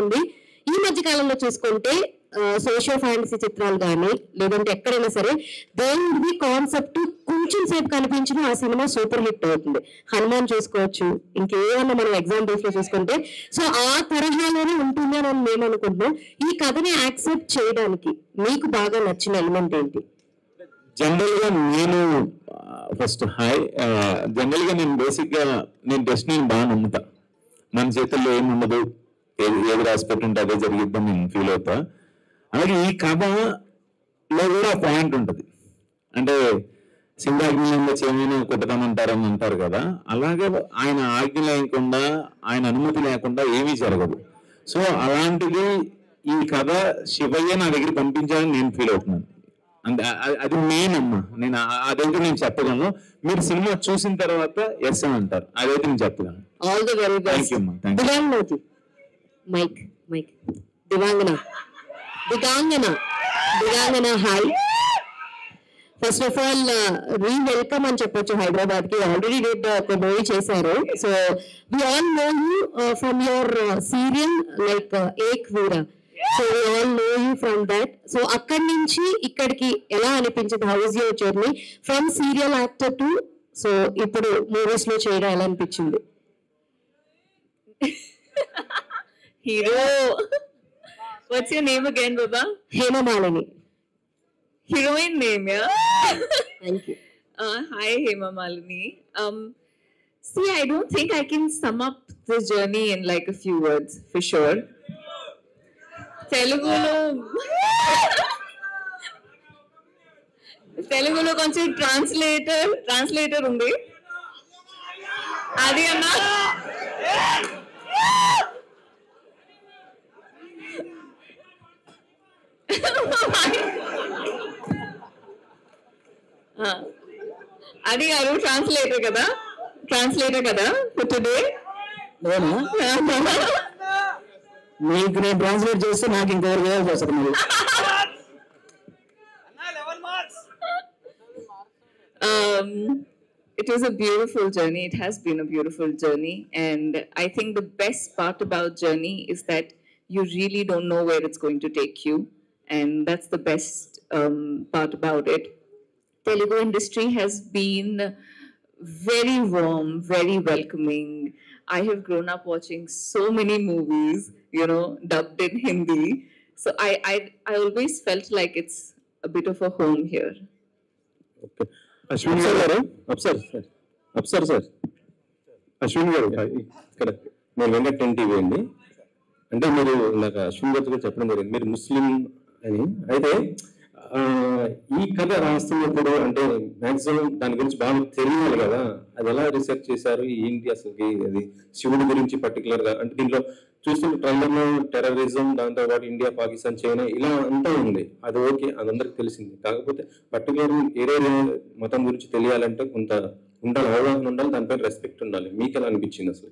ఉంది ఈ మధ్య కాలంలో చూసుకుంటే సోషియో ఫ్యాంటసీ చిత్రాలు కానీ లేదంటే ఎక్కడైనా సరే దేని కాన్సెప్ట్ కొంచెం సేపు కనిపించిన ఆ సినిమా సూపర్ హిట్ అవుతుంది హనుమాన్ చూసుకోవచ్చు ఇంకేమన్నా మనం ఎగ్జాంపుల్స్ లో చూసుకుంటే సో ఆ తరహాలోనే ఉంటుంది అని మేము అనుకుంటున్నాం ఈ కథని యాక్సెప్ట్ చేయడానికి మీకు బాగా నచ్చిన ఎలిమెంట్ ఏంటి జనరల్ గా నేను ఫస్ట్ హాయ్ జనరల్ గా నేను బేసిక్ గా నేను డెస్టినీని బాగా నమ్ముతా మన చేతుల్లో ఏమి ఉండదు ఏది ఏది రాసి పెట్టుంటే అదే జరిగిద్దని నేను ఫీల్ అవుతా అలాగే ఈ కథలో కూడా పాయింట్ ఉంటుంది అంటే సింహాగ్నిలో చేయమని కుట్టతానంటారని అంటారు కదా అలాగే ఆయన ఆజ్ఞ లేకుండా ఆయన అనుమతి లేకుండా ఏమీ జరగదు సో అలాంటిది ఈ కథ శివయ్య నా దగ్గర పంపించాలని నేను ఫీల్ అవుతున్నాను అంటే అ- అ- అది మెయిన్ అమ్మా నేను ఆ- అదైతే నేను చెప్పగలను మీరు సినిమా చూసిన తర్వాత ఎస్ అని అంటారు అదైతే నేను చెప్పగలను all the very Thank best you, ma'am. Thank you. దివాంగనోతి mic mic Divangana Digangana Digangana hi first of all re welcome అని చెప్పొచ్చు హైదరాబాద్ కి ఆల్రెడీ డేట్ ఒక మూవీ చేశారు so we all know you from your serial like Ek Veera so we all know you from that so అక్కడి నుంచి ఇక్కడికి ఎలా అనిపించింది how is your journey from serial actor to so ఇప్పుడు మూవీస్ లో చేయడం ఎలా అనిపించింది Hero. What's your name again, Baba? Hemamalini Heroine name, yeah? Thank you Uh, hi, Hema Malini. Um, see, I don't think I can sum up this journey in like a few words, for sure. తెలుగులో తెలుగులో కొంచెం translator translator ఉంది అది అన్నా ఆ, అది గారు translator కదా ట్రాన్స్లేటర్ కదా టుడే మీకు నేను ట్రాన్స్లేట్ చేస్తే నాకు ఇంకెవరు వేయాల్సి వస్తుంది మరి um, it was a beautiful journey. It has been a beautiful journey. And I think the best part about journey is that you really don't know where it's going to take you. And that's the best um, part about it. Telugu industry has been very warm, very welcoming. I have grown up watching so many movies, you know, dubbed in Hindi. So I, I, I always felt like it's a bit of a home here. Okay Ashwin గారు Afsar sir అప్సర్ sir Ashwin గారు ఇక్కడ నేను Venkat ten TV అండి అంటే మీరు నాకు అశ్విన్ గారితో కూడా చెప్పడం జరిగింది మీరు ముస్లిం అని అయితే ఆ, ఈ కథ రాస్తున్నప్పుడు అంటే మాక్సిమం దాని గురించి బాగా తెలియాలి కదా అది ఎలా రీసెర్చ్ చేశారు ఏంటి అసలుకి అది శివుడి గురించి పర్టికులర్ గా అంటే దీంట్లో చూస్తుంటే ట్రైలర్ లో టెర్రరిజం దాంతో పాటు ఇండియా పాకిస్తాన్ చైనా ఇలా అంతా ఉంది అది ఓకే అదందరికి తెలిసింది కాకపోతే పర్టికులర్ ఏరే మతం గురించి తెలియాలంటే కొంత ఉండాలి అవగాహన ఉండాలి దానిపై రెస్పెక్ట్ ఉండాలి మీకు ఎలా అనిపించింది అసలు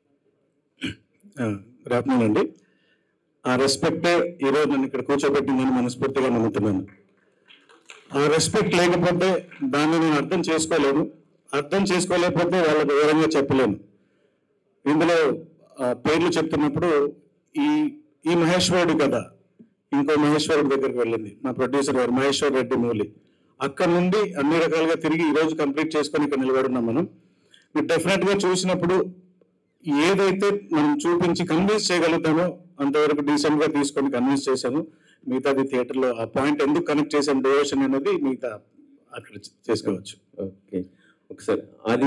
రాత్మనండి ఆ రెస్పెక్టే ఈరోజు నన్ను ఇక్కడ కూర్చోబెట్టిందని మనస్ఫూర్తిగా నమ్ముతున్నాను ఆ రెస్పెక్ట్ లేకపోతే దాన్ని నేను అర్థం చేసుకోలేను అర్థం చేసుకోలేకపోతే వాళ్ళకి వివరంగా చెప్పలేను ఇందులో ఆ, పేర్లు చెప్తున్నప్పుడు ఈ ఈ మహేశ్వరుడి కథ ఇంకో మహేశ్వరుడి దగ్గరికి వెళ్ళింది మా ప్రొడ్యూసర్ గారు మహేశ్వర్ రెడ్డి మూలి అక్కడ నుండి అన్ని రకాలుగా తిరిగి ఈ రోజు కంప్లీట్ చేసుకొని ఇక్కడ నిలబడున్నాం మనం మీరు డెఫినెట్ గా చూసినప్పుడు ఏదైతే మనం చూపించి కన్విన్స్ చేయగలుగుతామో అంతవరకు డీసెంట్ గా తీసుకొని కన్విన్స్ చేశాము మిగతాది థియేటర్ లో ఆ పాయింట్ ఎందుకు కనెక్ట్ చేసాం డివోషన్ అనేది మిగతా అక్కడ చేసుకోవచ్చు ఓకే ఒకసారి ఆది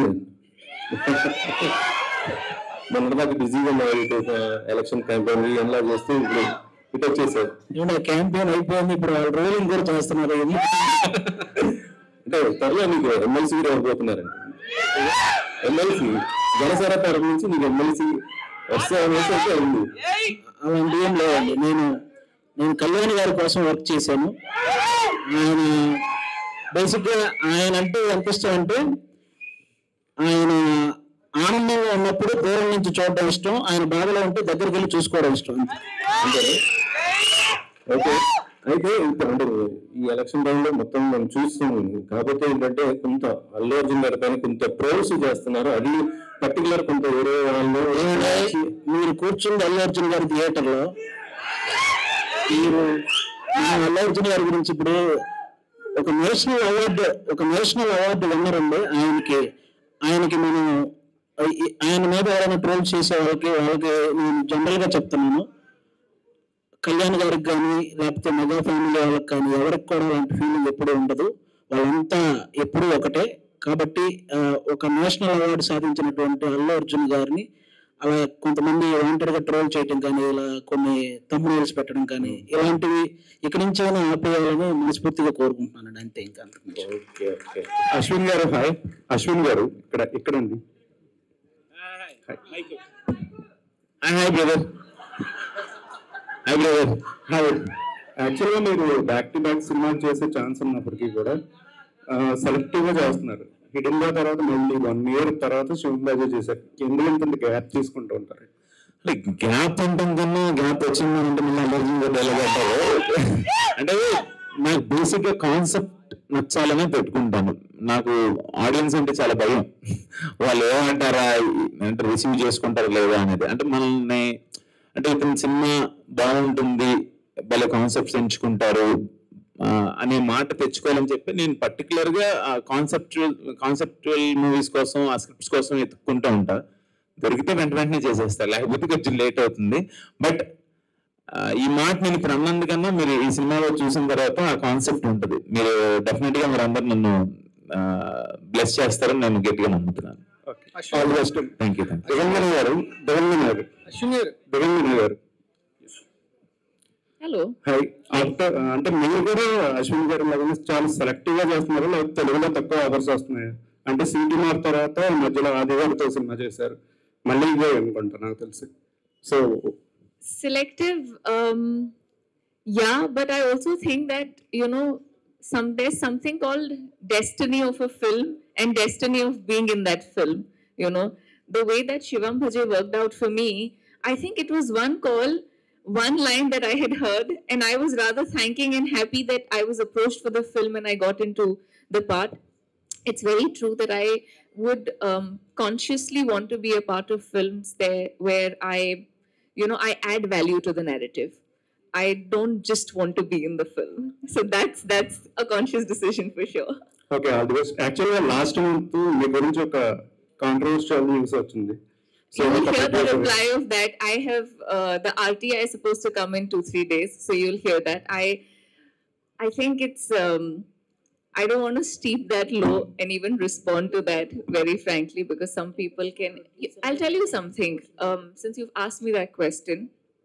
మన దాకా బిజీగా ఉన్నారు ఇటు ఎలక్షన్ క్యాంపెయిన్ ఎలా చేస్తూ ఇప్పుడు ఇటు వచ్చేసారు ఏమంటే క్యాంపెయిన్ అయిపోయింది ఇప్పుడు వాళ్ళు రోలింగ్ కూడా చేస్తున్నారు ఇది అంటే త్వరలో మీకు ఎమ్మెల్సీ కూడా ఇవ్వబోతున్నారండి ఎమ్మెల్సీ జనసేన తరఫు నుంచి మీకు ఎమ్మెల్సీ వస్తే అనేసి అయితే ఉంది అలాంటి ఏం లేదండి నేను నేను కళ్యాణ్ గారి కోసం వర్క్ చేశాను ఆయన బేసిక్గా ఆయన అంటే ఎంత ఇష్టం అంటే ఆయన ఆనందంగా ఉన్నప్పుడు దూరం నుంచి చూడడం ఇష్టం ఆయన బాధలో ఉంటే దగ్గరికి వెళ్ళి చూసుకోవడం ఇష్టం అంతే. ఓకే అయితే ఇప్పుడు అంటే ఈ ఎలక్షన్ టైంలో మొత్తం మనం చూస్తున్నాం కాకపోతే ఏంటంటే కొంత అల్లు అర్జున్ గారి పైన కొంత ట్రోల్స్ చేస్తున్నారు అది పర్టికులర్ కొంత వేరే వాళ్ళు ఏమంటే మీరు కూర్చుంది అల్లు అర్జున్ గారి థియేటర్ లో మీరు నేను అల్లు అర్జున్ గారి గురించి ఇప్పుడు ఒక నేషనల్ అవార్డు ఒక నేషనల్ అవార్డు విన్నర్ అండి ఆయనకి ఆయనకి మనం ఈ- ఆయన మీద ఎవరైనా ట్రోల్ చేసే వాళ్ళకి వాళ్ళకి నేను జనరల్ గా చెప్తున్నాను కళ్యాణ్ గారికి కానీ లేకపోతే మెగా ఫ్యామిలీ వాళ్ళకి కానీ ఎవరికి కూడా అలాంటి ఫీలింగ్ ఎప్పుడూ ఉండదు వాళ్ళంతా ఎప్పుడూ ఒకటే కాబట్టి ఆ, ఒక నేషనల్ అవార్డు సాధించినటువంటి అల్లు అర్జున్ గారిని అలా కొంతమంది వాంటెడ్గా ట్రోల్ చేయడం కానీ ఇలా కొన్ని తమ్ముళ్ళు పెట్టడం కానీ ఇలాంటివి ఇక్కడి నుంచి అయినా ఆపేయాలని మనస్ఫూర్తిగా కోరుకుంటున్నానండి అంతే ఇంకా అంతకుమించి. ఓకే ఓకే అశ్విన్ గారు హాయ్ అశ్విన్ గారు ఇక్కడ ఇక్కడ ఉంది hi hi brother hi brother hi యాక్చువల్గా మీరు బ్యాక్ టు బ్యాక్ సినిమాలు చేసే ఛాన్స్ ఉన్నప్పటికీ కూడా సెలెక్టివ్ గా చేస్తున్నారు హిడెన్ గా తర్వాత మళ్ళీ వన్ ఇయర్ తర్వాత శివం బాజీ చేశారు ఎందుకు ఇంత గ్యాప్ తీసుకుంటూ ఉంటారు అంటే గ్యాప్ ఉంటుంది కన్నా గ్యాప్ వచ్చింది అంటే మళ్ళీ అలర్జీ డైలాగ్ అంటారు అంటే నాకు బేసిక్ గా కాన్సెప్ట్ నచ్చాలనే పెట్టుకుంటాను నాకు ఆడియన్స్ అంటే చాలా భయం వాళ్ళు ఏమంటారా అంటే రిసీవ్ చేసుకుంటారా లేదా అనేది అంటే మనల్ని అంటే ఇతని సినిమా బాగుంటుంది భలే కాన్సెప్ట్స్ ఎంచుకుంటారు ఆ, అనే మాట తెచ్చుకోవాలని చెప్పి నేను పర్టికులర్ గా కాన్సెప్చువల్ కాన్సెప్చువల్ మూవీస్ కోసం ఆ స్క్రిప్ట్స్ కోసం ఎత్తుక్కుంటూ ఉంటా దొరికితే వెంట వెంటనే చేసేస్తా లేకపోతే కొంచెం లేట్ అవుతుంది బట్ ఈ మాట నేను ఇప్పుడు అన్నందుకన్నా మీరు ఈ సినిమాలో చూసిన తర్వాత ఆ కాన్సెప్ట్ ఉంటుంది మీరు డెఫినెట్ గా మీరు అందరు నన్ను బ్లెస్ చేస్తారని నేను గట్టిగా నమ్ముతున్నాను all the best thank you thank Digangana గారు దిగంగన గారు అశ్విన్ గారు దిగంగన గారు Hello. హాయ్ ఆఫ్టర్ అంటే మీరు కూడా అశ్విన్ గారు లాగానే చాలా సెలెక్టివ్ గా చేస్తున్నారు లేకపోతే తెలుగులో తక్కువ ఆఫర్స్ వస్తున్నాయి అంటే సిటీ మార్ తర్వాత ఈ మధ్యలో ఆది గారితో సినిమా చేశారు మళ్ళీ ఇదే అనుకుంటా నాకు తెలిసి so selective um yeah but i also think that you know some there's something called destiny of a film and destiny of being in that film you know the way that shivam bhaje worked out for me i think it was one call one line that i had heard and i was rather thanking and happy that i was approached for the film and i got into the part it's very true that I would um, consciously want to be a part of films there where I, you know, I add value to the narrative. I don't just want to be in the film. So that's that's a conscious decision for sure. Okay all the best యాక్చువల్గా last month మీ గురించి ఒక controversial news వచ్చింది so You will hear the reply of that. I have uh, the RTI is supposed to come in two three days, so you'll hear that. I, I think it's. Um, I don't want to steep that low and even respond to that very frankly because some people can. I'll tell you something. Um, since you've asked me that question,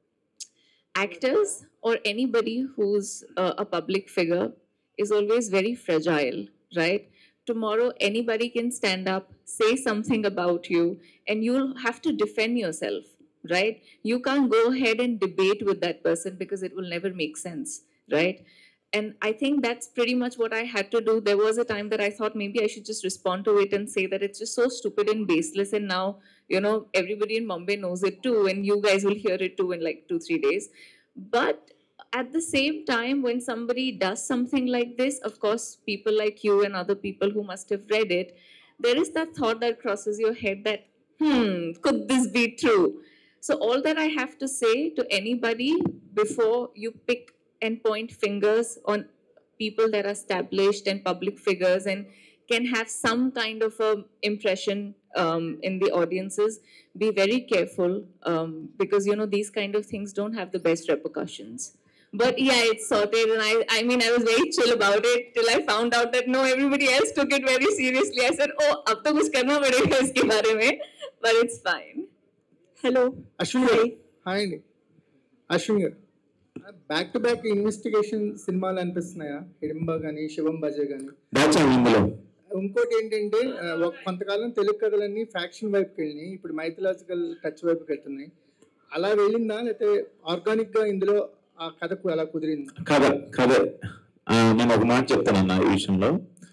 actors or anybody who's uh, a public figure is always very fragile, right? Tomorrow, anybody can stand up, say something about you, and you'll have to defend yourself, right? You can't go ahead and debate with that person because it will never make sense, right? And I think that's pretty much what I had to do. There was a time that I thought maybe I should just respond to it and say that it's just so stupid and baseless. And now, you know, everybody in Mumbai knows it too, and you guys will hear it too in like two, three days. But at the same time, when somebody does something like this, of course, people like you and other people who must have read it, there is that thought that crosses your head that, hmm, could this be true? So, all that I have to say to anybody before you pick and point fingers on people that are established and public figures and can have some kind of a impression um, in the audiences be very careful um, because you know these kind of things don't have the best repercussions but yeah it's sorted and i i mean i was very chill about it till i found out that no everybody else took it very seriously i said oh ab to kuch karna padega iske bare mein but it's fine hello Ashwin గారు hi అండి అశ్విన్ గారు back to back investigation సినిమాలు అనిపిస్తున్నాయా హిడింబా కానీ శివం బజే కానీ దాచాం ఇందులో ఇంకోటి ఏంటంటే ఆ, ఒక కొంతకాలం తెలుగు కథలన్నీ ఫ్యాక్షన్ వైపుకి వెళ్ళినాయి ఇప్పుడు మైథలాజికల్ టచ్ వైపుకి వెళ్తున్నాయి అలా వెళ్ళిందా లేకపోతే ఆర్గానిక్ గా ఇందులో ఆ కథకు అలా కుదిరింది కథ కథ ఆ, నేను ఒక మాట చెప్తానన్న ఈ విషయంలో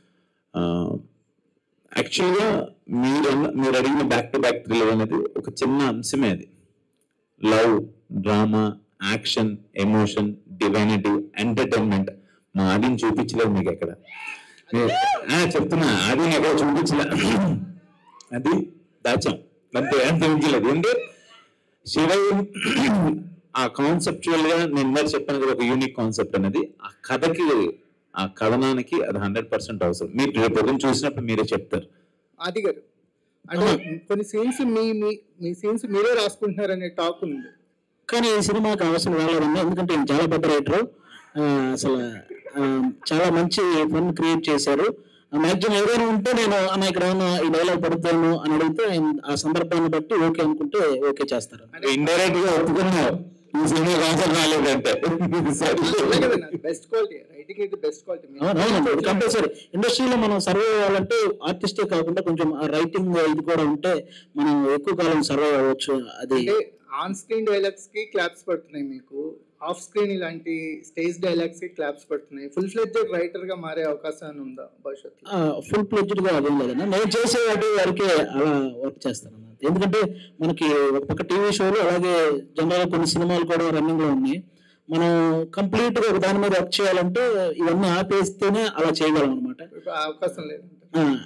యాక్చువల్గా మీరు అన్న- మీరు అడిగిన బ్యాక్ టు బ్యాక్ థ్రిల్లర్ అనేది ఒక చిన్న అంశమే అది love drama action emotion divinity entertainment మా ఆడిని చూపించలేదు మీకు ఎక్కడ మీరు- ఆ, చెప్తున్నా అది ఎక్కడ చూపించలే అది దాచాం అంతే అంత మించలేదు అంటే శివయ్య ఆ కాన్సెప్చువల్ గా నేను ఇందాక చెప్పాను కదా ఒక యూనిక్ కాన్సెప్ట్ అనేది ఆ కథకి ఆ కథనానికి అది హండ్రెడ్ పర్సెంట్ అవసరం మీరు రేపు పొద్దున్న చూసినప్పుడు మీరే చెప్తారు ఆది గారు అంటే కొన్ని సీన్స్ మీ మీ- మీ సీన్స్ మీరే రాసుకుంటున్నారనే టాక్ ఉంది కానీ ఈ సినిమాకి అవసరం రాలేదండి ఎందుకంటే ఈయన చాలా పెద్ద రైటర్ అసలు ఆ, చాలా మంచి ఫన్ క్రియేట్ చేశారు మ్యాక్సిమం ఏదైనా ఉంటే నేను అన్న ఇక్కడ ఏమన్నా ఈ డైలాగ్ పడుతాను అని అడిగితే ఆయన ఆ సందర్భాన్ని బట్టి ఓకే అనుకుంటే ఓకే చేస్తారు ఇండైరెక్ట్ గా ఒప్పుకున్నావు ఈ సినిమా కాన్సెప్ట్ రాలేదంటే అంతే కదండి అది బెస్ట్ క్వాలిటీ రైటింగ్ ఇది బెస్ట్ క్వాలిటీ అవునవునండి ఇది కంపల్సరీ ఇండస్ట్రీలో మనం సర్వే అవ్వాలంటే ఆర్టిస్టే కాకుండా కొంచెం ఆ రైటింగ్ ఇది కూడా ఉంటే మనం ఎక్కువ కాలం సర్వే అవ్వచ్చు అది అంటే ఆన్ స్క్రీన్ డైలాగ్స్ కి క్లాప్స్ పడుతున్నాయి మీకు ఆఫ్ స్క్రీన్ ఇలాంటి స్టేజ్ డైలాగ్స్ కి క్లాప్స్ పడుతున్నాయి ఫుల్ ఫ్లెడ్జెడ్ రైటర్ గా మారే అవకాశం ఏమైనా ఉందా భవిష్యత్తులో ఫుల్ ప్లెడ్జ్డ్ గా అదేం లేదన్న నేను చేసే వాటి వరకే అలా వర్క్ చేస్తాను అన్న ఎందుకంటే మనకి ఒక పక్క టీవీ షోలు అలాగే జనరల్ కొన్ని సినిమాలు కూడా రన్నింగ్ లో ఉన్నాయి మనం కంప్లీట్ గా ఒక దాని మీద వర్క్ చేయాలంటే ఇవన్నీ ఆపేస్తేనే అలా చేయగలం అనమాట ఇప్పుడు ఆ అవకాశం లేదంట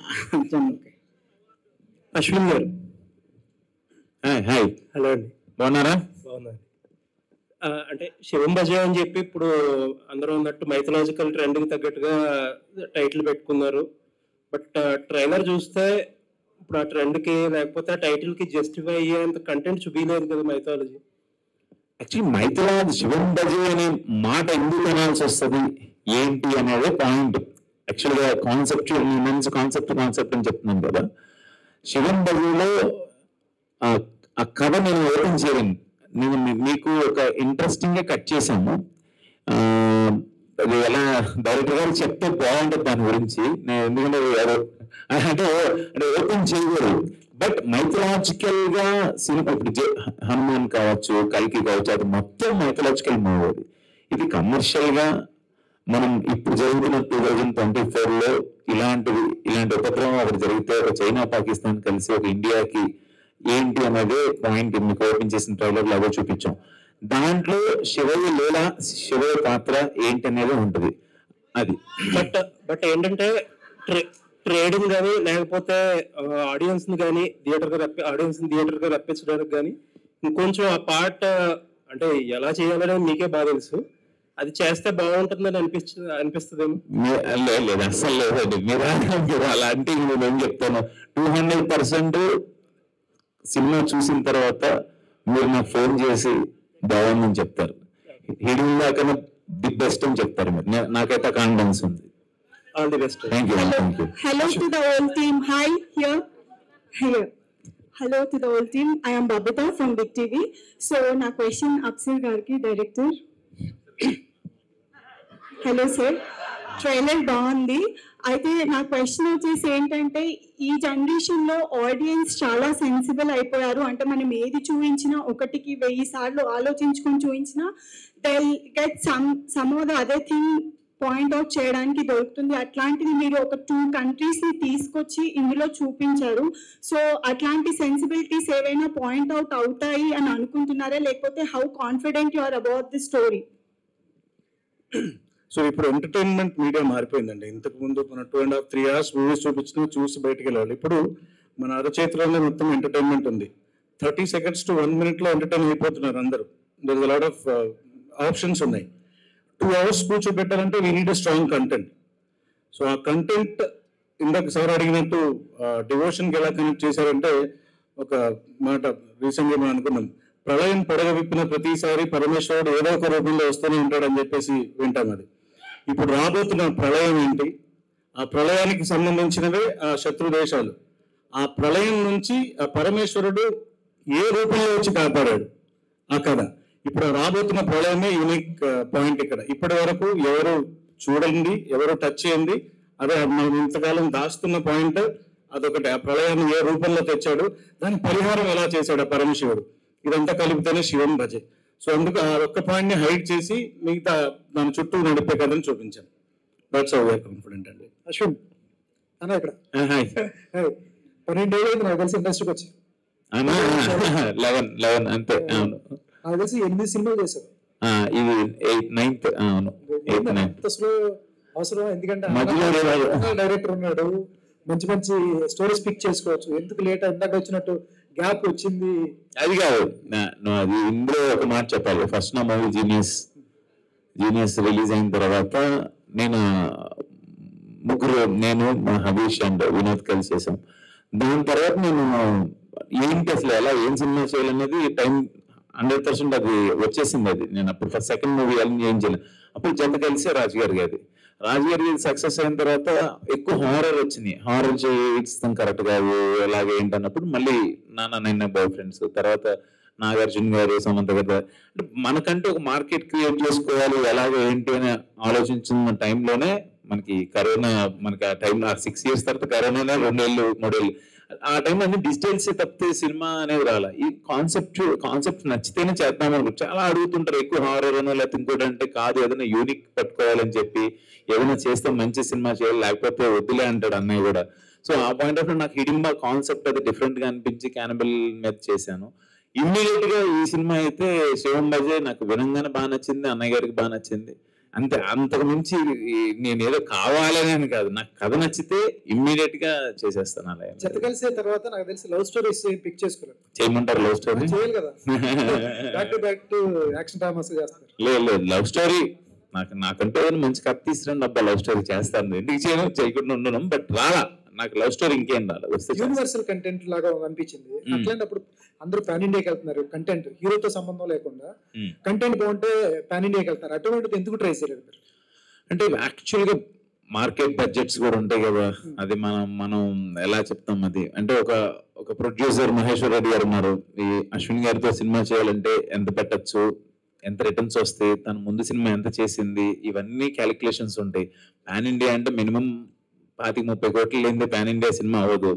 అశ్విన్ గారు హాయ్ హలో అండి బాగున్నారా బాగుందండి ఆ, అంటే శివం భజ అని చెప్పి ఇప్పుడు అందరూ ఉన్నట్టు మైథలాజికల్ ట్రెండ్కి తగ్గట్టుగా టైటిల్ పెట్టుకున్నారు బట్ ట్రైలర్ చూస్తే ఇప్పుడు ఆ ట్రెండ్కి లేకపోతే ఆ టైటిల్కి జస్టిఫై అయ్యేంత కంటెంట్ చూపించలేదు కదా మైథాలజీ యాక్చువల్లీ మైథిలాజ్ శివం బజీ అనే మాట ఎందుకు అనాల్సి వస్తుంది ఏంటి అనేది పాయింట్ యాక్చువల్గా కాన్సెప్ట్ మంచి కాన్సెప్ట్ కాన్సెప్ట్ అని చెప్తున్నాను కదా శివం బజీలో ఆ ఆ కథ నేను ఓపెన్ చేయను నేను మీ- మీకు ఒక ఇంట్రెస్టింగ్ గా కట్ చేశాము ఆ, అది ఎలా డైరెక్టర్ గారు చెప్తే బాగుంటుంది దాని గురించి నేను ఎందుకంటే అది ఏదో- అంటే అంటే ఓపెన్ చేయకూడదు బట్ మైథలాజికల్ గా సినిమా ఇప్పుడు జే- హనుమాన్ కావచ్చు కల్కి కావచ్చు అది మొత్తం మైథలాజికల్ మూవీ అది ఇది కమర్షియల్ గా మనం ఇప్పుడు జరుగుతున్న టూ థౌజండ్ ట్వంటీ ఫోర్ లో ఇలాంటివి ఇలాంటి ఉపద్రవం ఒకటి జరిగితే ఒక చైనా పాకిస్తాన్ కలిసి ఒక ఇండియాకి ఏంటి అనేది పాయింట్ మీకు ఓపెన్ చేసిన ట్రైలర్ లో అదే చూపించాం దాంట్లో శివయ్య లీల శివయ్య పాత్ర ఏంటి అనేది ఉంటది అది బట్ బట్ ఏంటంటే ట్రేడింగ్ కానీ లేకపోతే ఆడియన్స్ ని కానీ థియేటర్ గా రప్పి ఆడియన్స్ ని థియేటర్ గా రప్పించడానికి కానీ ఇంకొంచెం ఆ పార్ట్ అంటే ఎలా చేయాలనేది మీకే బాగా తెలుసు అది చేస్తే బాగుంటుందని అనిపించ అనిపిస్తుందేమో మీ- లే- లేదు అస్సలు లేదండి మీరు మీరు అలాంటి నేను ఏం చెప్తాను టూ హండ్రెడ్ పర్సెంట్ సినిమా చూసిన తర్వాత మీరు నాకు ఫోన్ చేసి బాగుందని చెప్తారు హిడింగ్ దాకా ది బెస్ట్ అని చెప్తారు మీరు నే- నాకైతే కాన్ఫిడెన్స్ ఉంది all the best thank you thank you Hello to the whole team. Hi, here, here. Hello to the whole team. I am Babita from Big TV. So, నా question అప్సర్ గారికి director hello sir trailer బాగుంది అయితే నా question వచ్చేసి ఏంటంటే ఈ generation లో ఆడియన్స్ చాలా సెన్సిబుల్ అయిపోయారు అంటే మనం ఏది చూపించినా ఒకటికి వెయ్యి సార్లు ఆలోచించుకొని చూపించినా they get some some of the other thing point out చేయడానికి దొరుకుతుంది అట్లాంటిది మీరు ఒక టూ కంట్రీస్ ని తీసుకొచ్చి ఇందులో చూపించారు సో అట్లాంటి సెన్సిబిలిటీస్ ఏవైనా పాయింట్ అవుట్ అవుతాయి అని అనుకుంటున్నారా లేకపోతే how confident you are about the story so ఇప్పుడు ఎంటర్టైన్మెంట్ మీడియా మారిపోయిందండి ఇంతకు ముందు మన two and half three hours movies చూపించిన చూసి బయటికి వెళ్ళాలి ఇప్పుడు మన అరచేతిలోనే మొత్తం ఎంటర్టైన్మెంట్ ఉంది thirty seconds to one minute లో ఎంటర్టైన్ అయిపోతున్నారు అందరూ దర్ లాట్ ఆఫ్ ఆప్షన్స్ ఉన్నాయి టూ అవర్స్ కూర్చోబెట్టాలంటే we need strong content so ఆ కంటెంట్ ఇందాక సార్ అడిగినట్టు డివోషన్కి ఎలా కనెక్ట్ చేశారంటే ఒక మాట రీసెంట్గా మనం అనుకున్నాం ప్రళయం పడగ విప్పిన ప్రతిసారి పరమేశ్వరుడు ఏదో ఒక రూపంలో వస్తూనే ఉంటాడని చెప్పేసి వింటాం అది ఇప్పుడు రాబోతున్న ప్రళయం ఏంటి ఆ ప్రళయానికి సంబంధించినవే ఆ శత్రు దేశాలు ఆ ప్రళయం నుంచి ఆ పరమేశ్వరుడు ఏ రూపంలో వచ్చి కాపాడాడు ఆ కథ ఇప్పుడు ఆ రాబోతున్న ప్రళయమే యూనిక్ పాయింట్ ఇక్కడ ఇప్పటి వరకు ఎవరు చూడండి ఎవరు టచ్ చేయండి అదే మనం ఇంతకాలం దాస్తున్న పాయింట్ అదొకటి ఆ ప్రళయాన్ని ఏ రూపంలో తెచ్చాడు దాని పరిహారం ఎలా చేశాడు ఆ పరమశివుడు ఇదంతా కలిపితేనే శివం భజే సో అందుకు ఆ ఒక్క పాయింట్ ని హైడ్ చేసి మిగతా దాని చుట్టూ నడిపే కథను చూపించాను దట్స్ హౌ వీఆర్ కాన్ఫిడెంట్ అండి అశ్విన్ అన్న ఇక్కడ హాయ్ Hey, పన్నెండు ఏళ్ళు అయింది నాకు తెలిసి ఇండస్ట్రీకి వచ్చి లెవెన్ లెవెన్ అంతే అవును నాకు తెలిసి ఎనిమిది సినిమాలు చేశారు ఆ, ఇది ఎయిట్ నైన్త్ అవును ఎయిత్ నైన్త్ అంత స్లో అవసరం ఎందుకంటే మధ్యలో లేదు. డైరెక్టర్ ఉన్నాడు మంచి మంచి స్టోరీస్ పిక్ చేసుకోవచ్చు ఎందుకు లేట్ ఇందాక వచ్చినట్టు గ్యాప్ వచ్చింది అది కాదు నా- నువ్వు అది ఇందులో ఒక మాట చెప్పాలి ఫస్ట్ నా మూవీ జీనియస్ జీనియస్ రిలీజ్ అయిన తర్వాత నేను ముగ్గురు నేను మా హబీష్ అండ్ వినోద్ కలిసి చేసాం దాని తర్వాత నేను ఏంటి అసలు ఎలా ఏం సినిమా చేయాలనేది టైం హండ్రెడ్ పర్సెంట్ అది వచ్చేసింది అది నేను అప్పుడు ఫస్ట్ సెకండ్ మూవీ వెళ్ళి ఏం చేయలేదు అప్పుడు జంత కలిసి రాజుగారి గారి రాజుగారి సక్సెస్ అయిన తర్వాత ఎక్కువ హారర్ వచ్చింది హారర్ చేయిస్తాం కరెక్ట్ కాదు ఎలాగ ఏంటన్నప్పుడు మళ్ళీ నాన్న నిన్న బాయ్ ఫ్రెండ్స్ తర్వాత నాగార్జున గారు సమంత గారు అంటే మనకంటూ ఒక మార్కెట్ క్రియేట్ చేసుకోవాలి ఎలాగ ఏంటి అని ఆలోచించిన టైంలోనే మనకి కరోనా మనకి ఆ టైంలో ఆ సిక్స్ ఇయర్స్ తర్వాత కరోనానే రెండేళ్ళు మూడేళ్ళు ఆ టైంలో అన్ని డిజిటల్స్ తప్పితే సినిమా అనేది రాలే ఈ కాన్సెప్ట్ కాన్సెప్ట్ నచ్చితేనే చేద్దాం అనుకో చాలా అడుగుతుంటారు ఎక్కువ హారర్ అనో లేకపోతే ఇంకోటి అంటే కాదు ఏదైనా యూనిక్ పట్టుకోవాలని చెప్పి ఏదైనా చేస్తే మంచి సినిమా చేయాలి లేకపోతే వద్దులే అంటాడు అన్నయ్య కూడా సో ఆ పాయింట్ ఆఫ్ నాకు హిడింబా కాన్సెప్ట్ అది డిఫరెంట్ గా అనిపించి క్యానబల్ మీద చేశాను ఇమ్మీడియట్ గా ఈ సినిమా అయితే శివం బజే నాకు వినంగానే బాగా నచ్చింది అన్నయ్య గారికి బాగా నచ్చింది అంతే అంతకు మించి ఈ- నేను ఏదో కావాలని అని కాదు నాకు కథ నచ్చితే ఇమ్మీడియట్ గా చేసేస్తాను అలా ఏం లేదు. జత కలిసే తర్వాత నాకు తెలిసి లవ్ స్టోరీస్ పిక్ చేసుకోలేదు చేయమంటారు లవ్ స్టోరీ చేయాలి కదా back to back to action dramas చేస్తారు లేదు లేదు లవ్ స్టోరీ నాకు నాకంటే ఏదైనా మంచి కథ తీసుకురండి అబ్బా లవ్ స్టోరీ చేస్తాను ఎందుకు చేయను చేయకుండా ఉండను బట్ రాలా నాకు లవ్ స్టోరీ ఇంకేం రాలా వస్తే చేస్తాను. యూనివర్సల్ కంటెంట్ లాగా అనిపించింది అట్లాంటప్పుడు అందరూ పాన్ ఇండియాకి వెళ్తున్నారు కంటెంట్ హీరోతో సంబంధం లేకుండా Hmm. కంటెంట్ బాగుంటే పాన్ ఇండియాకి వెళ్తారు అటువంటిది ఎందుకు ట్రై చేయలేదు మీరు అంటే యాక్చువల్ గా మార్కెట్ బడ్జెట్స్ కూడా ఉంటాయి కదా అది మనం మనం ఎలా చెప్తాం అది అంటే ఒక ఒక ప్రొడ్యూసర్ మహేశ్వర్ రెడ్డి గారు ఉన్నారు ఈ అశ్విన్ గారితో సినిమా చేయాలంటే ఎంత పెట్టచ్చు ఎంత రిటర్న్స్ వస్తాయి తన ముందు సినిమా ఎంత చేసింది ఇవన్నీ క్యాలిక్యులేషన్స్ ఉంటాయి పాన్ ఇండియా అంటే మినిమం పాతిక ముప్పై కోట్లు లేనిదే పాన్ ఇండియా సినిమా అవ్వదు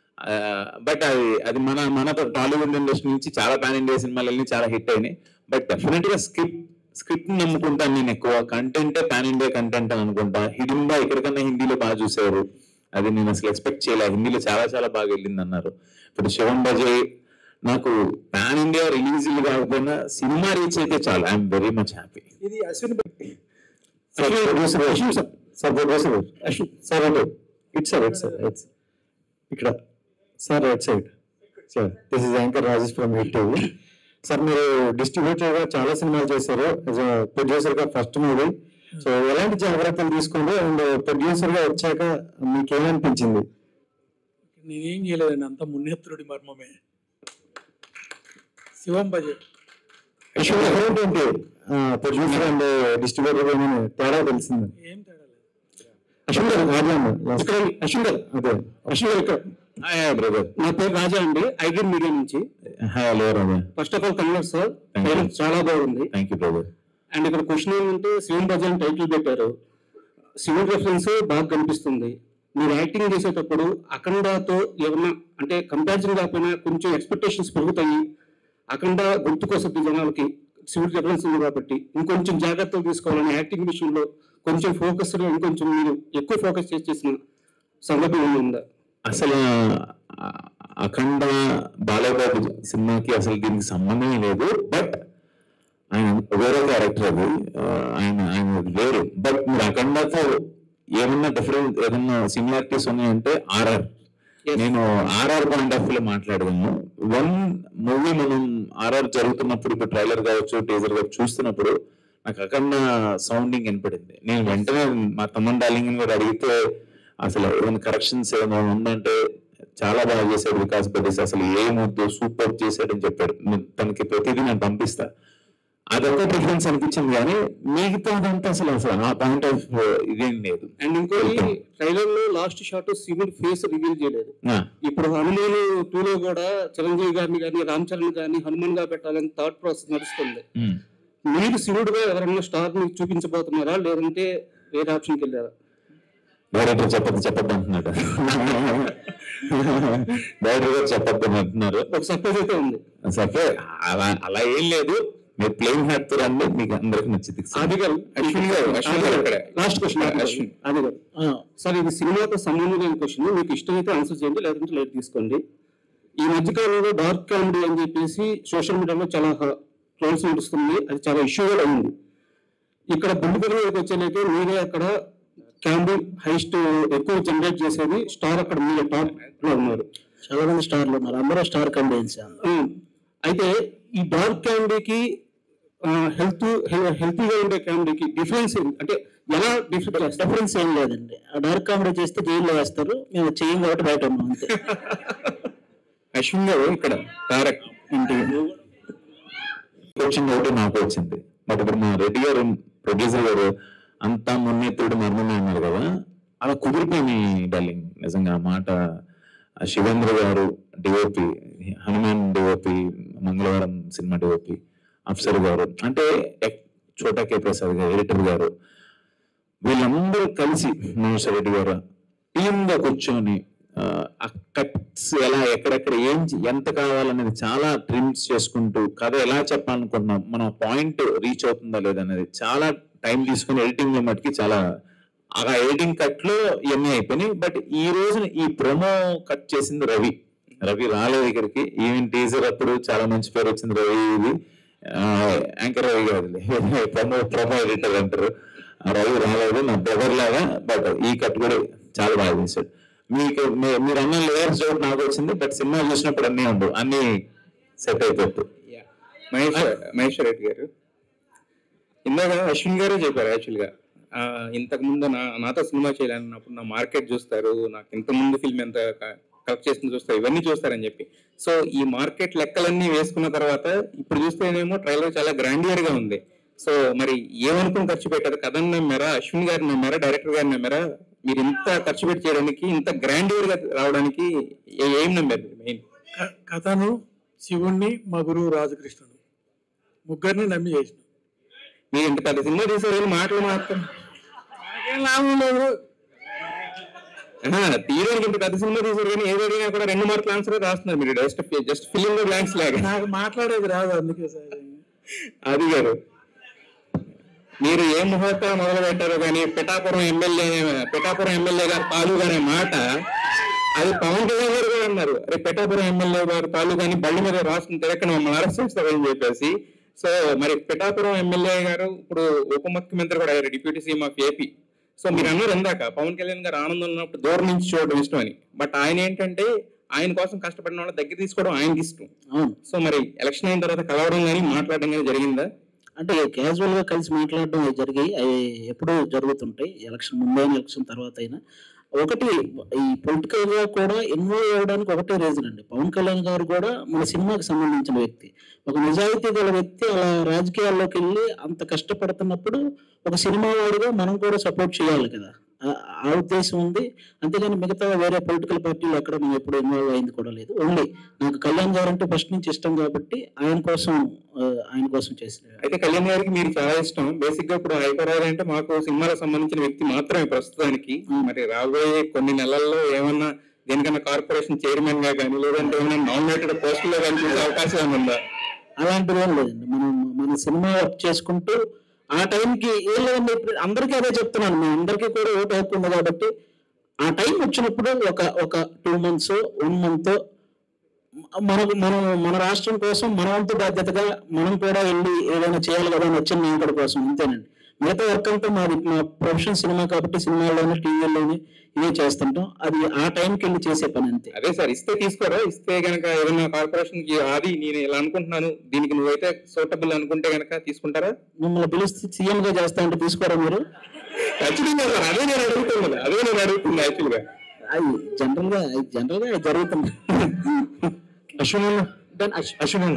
బట్ అది అది మన మన టాలీవుడ్ ఇండస్ట్రీ నుంచి చాలా పాన్ ఇండియా సినిమాలు వెళ్ళి చాలా హిట్ అయినాయి బట్ డెఫినెట్ గా స్క్రిప్ట్ స్క్రిప్ట్ నమ్ముకుంటాను నేను ఎక్కువ కంటెంట్ పాన్ ఇండియా కంటెంట్ అని అనుకుంటా హిడింబా ఎక్కడికన్నా హిందీలో బాగా చూసారు అది నేను అసలు ఎక్స్పెక్ట్ చేయలే హిందీలో చాలా చాలా బాగా వెళ్ళింది అన్నారు ఇప్పుడు శివం బజే నాకు పాన్ ఇండియా రిలీజ్ కాకపోయినా సినిమా రీచ్ అయితే చాలు ఐఎమ్ వెరీ మచ్ హ్యాపీ ఇది Ashwin Bhat sir producer Ashwin sir sir producer Ashwin sir అంటే it sir it sir it's ఇక్కడ sir right side sir this is anchor Rajesh from hit TV sir మీరు డిస్ట్రిబ్యూటర్ గా చాలా సినిమాలు చేశారు ప్రొడ్యూసర్ గా ఫస్ట్ మూవీ సో ఎలాంటి జాగ్రత్తలు తీసుకోండి అండ్ ప్రొడ్యూసర్ గా వచ్చాక మీకు ఏమనిపించింది నేనేం చేయలేదండి అంత మున్నెత్తుడి మర్మమే శివం బజెట్ అశ్విన్ ఎవరేంటి ప్రొడ్యూసర్ అండ్ డిస్ట్రిబ్యూటర్ ఏమైనా తేడా తెలిసింది ఏం తేడా లేదు అశ్విన్ గారు రాజా ఇక్కడ అశ్విన్ గారు అదే అశ్విన్ గారు ఇక్కడ బ్రదర్ నా పేరు రాజా అండి ఐడ్రీమ్ మీడియా నుంచి hello Raja first of all congrat sir Thank you. చాలా బాగుంది థ్యాంక్ యూ బ్రదర్ అండ్ ఇక్కడ క్వశ్చన్ ఏంటంటే శివన్ భజన్ టైటిల్ పెట్టారు శివుడు రెఫరెన్స్ బాగా కనిపిస్తుంది మీరు యాక్టింగ్ చేసేటప్పుడు అఖండతో ఏమన్నా అంటే కంపారిజన్ కాకపోయినా కొంచెం ఎక్స్పెక్టేషన్స్ పెరుగుతాయి అఖండ గుర్తుకొస్తుంది జనాలకి శివుడి రెఫరెన్స్ ఉంది కాబట్టి ఇంకొంచెం జాగ్రత్తలు తీసుకోవాలని యాక్టింగ్ విషయంలో కొంచెం ఫోకస్ ఇంకొంచెం మీరు ఎక్కువ ఫోకస్ చేసి చేసిన సందర్భం ఉందా అసలు ఆ, అఖండ బాలయ్యబాబు సినిమాకి అసలు దీనికి సంబంధమే లేదు బట్ ఆయన వేరే క్యారెక్టర్ అది ఆ, ఆయన ఆయన వేరు బట్ మీరు అఖండతో ఏమన్నా డిఫరెంట్ ఏదన్నా సిమిలారిటీస్ ఉన్నాయంటే ఆర్ఆర్ నేను ఆర్ఆర్ పాయింట్ ఆఫ్ లో మాట్లాడదాము వన్ మూవీ మనం ఆర్ఆర్ జరుగుతున్నప్పుడు ఇప్పుడు ట్రైలర్ కావచ్చు టీజర్ కావచ్చు చూస్తున్నప్పుడు నాకు అఖండ సౌండింగ్ వినపడింది నేను వెంటనే మా తమ్ముడు డార్లింగ్ కూడా అడిగితే అసలు ఏమైనా కరెక్షన్స్ ఏమైనా ఉందంటే చాలా బాగా చేశాడు వికాస్ బెడ్డిస్ అసలు ఏమొద్దు సూపర్ చేశాడని చెప్పాడు నేను తనకి ప్రతిదీ నేను పంపిస్తా అదొక డిఫరెన్స్ అనిపించింది కానీ మిగతాదంతా అసలు అసలు ఆ పాయింట్ ఆఫ్ ఇదేం లేదు అండ్ ఇంకోటి ట్రైలర్ లో లాస్ట్ షాట్ శివుడి ఫేస్ రివీల్ చేయలేదు ఆ, ఇప్పుడు హనుమాన్ టూలో కూడా చిరంజీవి గారిని కానీ రామ్ చరణ్ గారిని హనుమాన్ గా పెట్టాలని థాట్ ప్రాసెస్ నడుస్తుంది ఉమ్. మీరు శివుడుగా ఎవరైనా స్టార్ ని చూపించబోతున్నారా లేదంటే వేరే ఆప్షన్కి వెళ్ళారా డైరెక్టర్ చెప్పద్దు చెప్పద్దు అంటున్నాడు డైరెక్టర్ గారు చెప్పద్దు అని అంటున్నారు ఒక సర్ప్రైజ్ అయితే ఉంది సరే అలా అలా ఏం లేదు మీరు ప్లేన్ హ్యాట్ తో రండి మీకు అందరికి నచ్చింది ఆది గారు అశ్విన్ గారు, అశ్విన్ గారు అక్కడే. Last question Ashwin. ఆది గారు సార్ ఇది సినిమాతో సంబంధం లేని క్వశ్చన్ మీకు ఇష్టమైతే ఆన్సర్ చేయండి లేదంటే లైట్ తీసుకోండి ఈ మధ్యకాలంలో డార్క్ కామెడీ అని చెప్పేసి సోషల్ మీడియాలో చాలా ట్రోల్స్ నడుస్తుంది అది చాలా ఇష్యూ కూడా అయింది ఇక్కడ బుల్లిపల్లికి వచ్చేలాగే మీరే అక్కడ కామెడీ హైస్ట్ ఎక్కువ జనరేట్ చేసేది స్టార్ అక్కడ మీరే టాప్ లో ఉన్నారు చాలా మంది స్టార్లు ఉన్నారు అందరూ స్టార్ కంపెనీస్ ఉమ్. అయితే ఈ డార్క్ కామెడీకి హెల్త్ హెల్తీగా ఉండే కామెడీకి డిఫరెన్స్ ఏంటి అంటే ఎలా డిఫరెన్స్ డిఫరెన్స్ ఏం లేదండి ఆ డార్క్ కామెడీ చేస్తే జైల్లో వేస్తారు మేము చెయ్యం కాబట్టి బయట ఉన్నాం అంతే అశ్విన్ గారు ఇక్కడ తారక్ ఇంటికి వచ్చింది ఒకటి నాకు వచ్చింది బట్ ఇప్పుడు మా రెడ్డి గారు ప్రొడ్యూసర్ గారు అంతా మున్నెత్తుడు మర్మమే అన్నారు కదా అలా కుదిరిపోయింది డార్లింగ్ నిజంగా ఆ మాట ఆ శివేంద్ర గారు డిఓపి హనుమాన్ డిఓపి మంగళవారం సినిమా డిఓపి అఫ్సర్ గారు అంటే ఎక్- చోటా కే ప్రసాద్ గారు ఎడిటర్ గారు వీళ్ళందరూ కలిసి మహేశ్వర రెడ్డి గారు టీమ్ గా కూర్చొని ఆ, ఆ కట్స్ ఎలా ఎక్కడెక్కడ ఏం చే- ఎంత కావాలనేది చాలా ట్రిమ్స్ చేసుకుంటూ కథ ఎలా చెప్పాలనుకుంటున్నాం మన పాయింట్ రీచ్ అవుతుందా లేదనేది చాలా టైం తీసుకుని ఎడిటింగ్ లో మటుకి చాలా ఆ ఎడిటింగ్ కట్ లో ఇవన్నీ అయిపోయినాయి బట్ ఈ రోజున ఈ ప్రొమో కట్ చేసింది రవి రవి రాలేదు ఇక్కడికి ఈవెన్ టీజర్ అప్పుడు చాలా మంచి పేరు వచ్చింది రవి ఇది యాంకర్ రవి కాదు ప్రొమో ప్రొమో ఎడిటర్ అంటారు ఆ రవి రాలేదు నా బ్రదర్ లాగా బట్ ఈ కట్ కూడా చాలా బాగా చేశాడు మీకు మీ- మీరు అన్న లేయర్స్ డౌట్ నాకు వచ్చింది బట్ సినిమా చూసినప్పుడు అన్నీ ఉండవు అన్ని సెట్ అయిపోతాయి మహేష్ మహేశ్వర్ రెడ్డి గారు ఇందాక అశ్విన్ గారే చెప్పారు యాక్చువల్గా ఇంతకు ముందు నా నాతో సినిమా చేయాలన్నప్పుడు నా మార్కెట్ చూస్తారు నాకు ఇంత ముందు ఫిల్మ్ ఎంత కలెక్ట్ చేస్తుంది చూస్తారు ఇవన్నీ చూస్తారని చెప్పి సో ఈ మార్కెట్ లెక్కలన్నీ వేసుకున్న తర్వాత ఇప్పుడు చూస్తేనేమో ట్రైలర్ చాలా గ్రాండియర్ గా ఉంది సో మరి ఏమనుకుని ఖర్చు పెట్టారు కథను నమ్మారా అశ్విన్ గారిని నమ్మారా డైరెక్టర్ గారిని నమ్మారా మీరు ఇంత ఖర్చు పెట్టి చేయడానికి ఇంత గ్రాండియర్ గా రావడానికి ఏ- ఏం నమ్మారు మెయిన్ క- కథను శివుణ్ణి మా గురువు రాజకృష్ణుడు ముగ్గురిని నమ్మి చేసిన మీరు ఇంత పెద్ద సినిమా తీసారు కానీ మాటలు మాత్రం నాకేం లాభం లేదు తీయడానికి ఇంత పెద్ద సినిమా తీసారు కానీ ఏదో అడిగినా కూడా రెండు మార్కులు ఆన్సర్ రాస్తున్నారు మీరు జస్ట్ జస్ట్ ఫిలిం బ్లాంక్స్ లాగా నాకు మాట్లాడేది రాదు అందుకే సార్ అది గారు మీరు ఏ ముహూర్తం మొదలు పెట్టారో కానీ పిఠాపురం ఎమ్మెల్యే పిఠాపురం ఎమ్మెల్యే గారు పాలు అనే మాట అది పవన్ కళ్యాణ్ గారు కూడా అన్నారు అరే పిఠాపురం ఎమ్మెల్యే గారు పాలు కానీ బండి మీద రాసిన తిరక్క మమ్మల్ని అరెస్ట్ చేస్తారని చెప్పేసి సో మరి పిఠాపురం ఎమ్మెల్యే గారు ఇప్పుడు ఉప ముఖ్యమంత్రి కూడా అయ్యారు deputy CM of AP so మీరు అన్నారు ఇందాక పవన్ కళ్యాణ్ గారు ఆనందం ఉన్నప్పుడు దూరం నుంచి చూడడం ఇష్టం అని బట్ ఆయన ఏంటంటే ఆయన కోసం కష్టపడిన వాళ్ళ దగ్గర తీసుకోవడం ఆయనకి ఇష్టం అవును సో మరి ఎలక్షన్ అయిన తర్వాత కలవడం కానీ మాట్లాడడం కానీ జరిగిందా అంటే క్యాజువల్ గా కలిసి మాట్లాడడం అవి జరిగాయి అవి ఎప్పుడూ జరుగుతుంటాయి ఎలక్షన్ ముందైనా ఎలక్షన్ తర్వాత అయినా ఒకటి ఈ పొలిటికల్ గా కూడా ఇన్వాల్వ్ అవ్వడానికి ఒకటే రీజన్ అండి పవన్ కళ్యాణ్ గారు కూడా మన సినిమాకి సంబంధించిన వ్యక్తి ఒక నిజాయితీ గల వ్యక్తి అలా రాజకీయాల్లోకి వెళ్ళి అంత కష్టపడుతున్నప్పుడు ఒక సినిమా వాడిగా మనం కూడా సపోర్ట్ చేయాలి కదా ఆ- ఆ ఉద్దేశం ఉంది అంతేగాని మిగతా వేరే పొలిటికల్ పార్టీలు ఎక్కడ మనం ఎప్పుడు ఇన్వాల్వ్ అయింది కూడా లేదు ఓన్లీ నాకు కళ్యాణ్ గారు అంటే ఫస్ట్ నుంచి ఇష్టం కాబట్టి ఆయన కోసం ఆ, ఆయన కోసం చేసిన అయితే కళ్యాణ్ గారికి మీరు చాలా ఇష్టం బేసిక్ గా ఇప్పుడు హైదరాబాద్ అంటే మాకు సినిమాలకు సంబంధించిన వ్యక్తి మాత్రమే ప్రస్తుతానికి మరి రాబోయే కొన్ని నెలల్లో ఏమన్నా దేనికన్నా కార్పొరేషన్ చైర్మన్ గా కానీ లేదంటే ఏమైనా నామినేటెడ్ పోస్ట్ లో కానీ చూసే అవకాశం ఏమైనా ఉందా అలాంటిది ఏం లేదండి మనం మన సినిమా వర్క్ చేసుకుంటూ ఆ టైంకి ఏం లేదండి ఇప్పుడు అందరికీ అదే చెప్తున్నాను మేము అందరికీ కూడా ఓటు హక్కు ఉంది కాబట్టి ఆ టైం వచ్చినప్పుడు ఒక ఒక టూ మంత్స్ వన్ మంత్ మనకు మనం మన రాష్ట్రం కోసం మన వంతు బాధ్యతగా మనం కూడా వెళ్ళి ఏదైనా చేయాలి కదా అని వచ్చిన నాయకుడి కోసం అంతేనండి మిగతా వర్క్ అంతా మాది మా ప్రొఫెషన్ సినిమా కాబట్టి సినిమాల్లోనే టీవీలోనే ఇవే చేస్తుంటాం అది ఆ టైంకి వెళ్ళి చేసే పని అంతే అదే సార్ ఇస్తే తీసుకోరా ఇస్తే గనక ఏదైనా కార్పొరేషన్ కి అది నేను ఇలా అనుకుంటున్నాను దీనికి నువ్వైతే సూటబుల్ అనుకుంటే గనక తీసుకుంటారా మిమ్మల్ని పిలిస్తే సీఎం గా చేస్తా అంటే తీసుకోరా మీరు ఖచ్చితంగా సార్ అదే నేను అడుగుతున్నది అదే నేను అడుగుతుంది యాక్చువల్ గా అది జనరల్ గా జనరల్ గా అది జరుగుతుంది అశ్విన్ అశ్విన్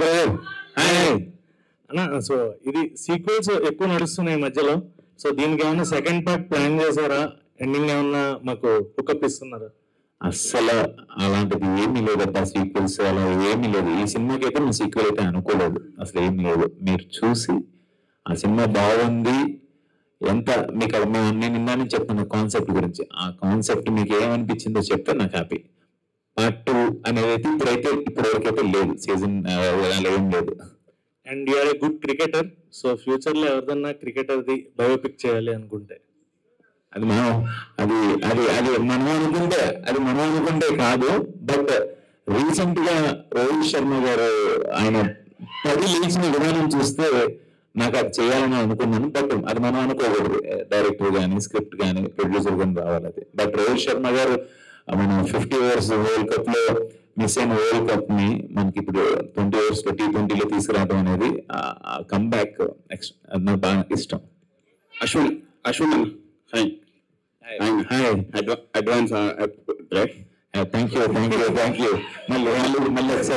అన్న సో ఇది సీక్వెల్స్ ఎక్కువ నడుస్తున్నాయి ఈ మధ్యలో సో దీనికి ఏమైనా సెకండ్ పార్ట్ ప్లాన్ చేశారా ఎండింగ్ ఏమన్నా మాకు హుకప్ ఇస్తున్నారా అస్సలు అలాంటిది ఏమీ లేదబ్బా సీక్వెల్స్ అలా ఏమీ లేదు ఈ సినిమాకి అయితే నేను సీక్వెల్ అయితే అనుకోలేదు అసలు ఏమీ లేదు మీరు చూసి ఆ సినిమా బాగుంది ఎంత మీకు అది మేము నేను నిన్న చెప్తున్నా కాన్సెప్ట్ గురించి ఆ కాన్సెప్ట్ మీకు ఏమనిపించిందో చెప్తే నాకు హ్యాపీ పార్ట్ టూ అనేది అయితే ఇప్పుడైతే ఇప్పటి వరకు అయితే లేదు సీజన్ అలా ఏం లేదు and you're a good cricketer so future లో ఎవరిదన్నా క్రికెటర్ ది బయోపిక్ చేయాలి అనుకుంటే అది మనం అది అది అది మనం అనుకుంటే అది మనం అనుకుంటే కాదు బట్ రీసెంట్ గా రోహిత్ శర్మ గారు ఆయన పది లేచిన విధానం చూస్తే నాకు అది చేయాలని అనుకున్నాను బట్ అది మనం అనుకోకూడదు డైరెక్టర్ కానీ స్క్రిప్ట్ కానీ ప్రొడ్యూసర్ కానీ రావాలి అది బట్ రోహిత్ శర్మ గారు మన ఫిఫ్టీ ఓవర్స్ వరల్డ్ కప్ లో మిస్ అయిన వరల్డ్ కప్ ని మనకి ఇప్పుడు ట్వంటీ ఓవర్స్ లో టీ ట్వంటీలో తీసుకురావడం అనేది కమ్ బ్యాక్ నాకు బాగా ఇష్టం అశ్విన్ అశ్విన్ అన్న hi hi advance right thank you thank you thank you మళ్ళీ మళ్ళీ మళ్ళీ ఒకసారి